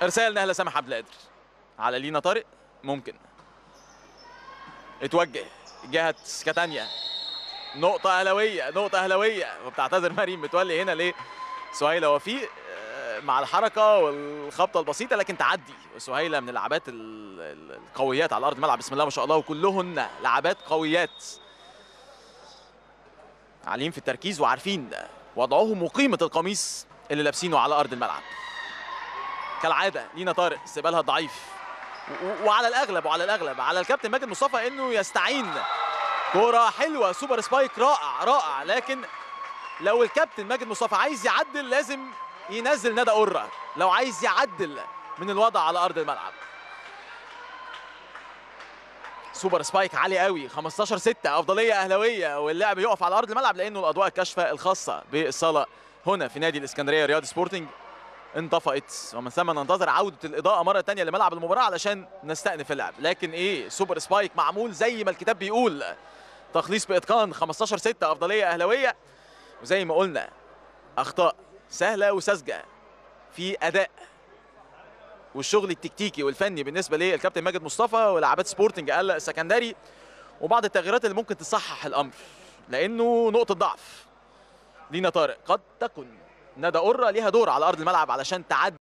ارسال نهله سامح عبد القادر على لينا طارق ممكن اتوجه جهه كاتانيا نقطة أهلاوية نقطة أهلاوية وبتعتذر مريم متولي هنا ليه سهيلة وفيق آه، مع الحركة والخبطة البسيطة لكن تعدي وسهيلة من اللعبات ال- ال- القويات على أرض الملعب بسم الله ما شاء الله وكلهن لعبات قويات عاليين في التركيز وعارفين وضعهم وقيمة القميص اللي لابسينه على أرض الملعب كالعادة لينا طارق استقبالها ضعيف و- و- وعلى الأغلب وعلى الأغلب على الكابتن ماجد مصطفى إنه يستعين كرة حلوة سوبر سبايك رائع رائع لكن لو الكابتن ماجد مصطفى عايز يعدل لازم ينزل ندى قرة لو عايز يعدل من الوضع على أرض الملعب سوبر سبايك عالي قوي 15 6 افضليه اهلاويه واللعب يقف على ارض الملعب لانه الاضواء الكاشفه الخاصه بالصاله هنا في نادي الاسكندريه رياضي سبورتنج انطفأت ومن ثم ننتظر عودة الإضاءة مرة تانية لملعب المباراة علشان نستأنف اللعب لكن إيه سوبر سبايك معمول زي ما الكتاب بيقول تخليص بإتقان 15 6 أفضلية أهلاوية وزي ما قلنا أخطاء سهلة وساذجة في أداء والشغل التكتيكي والفني بالنسبة للكابتن ماجد مصطفى ولعبات سبورتنج السكندري وبعض التغييرات اللي ممكن تصحح الأمر لأنه نقطة ضعف لينا طارق قد تكن ندى قرة ليها دور على أرض الملعب علشان تعدي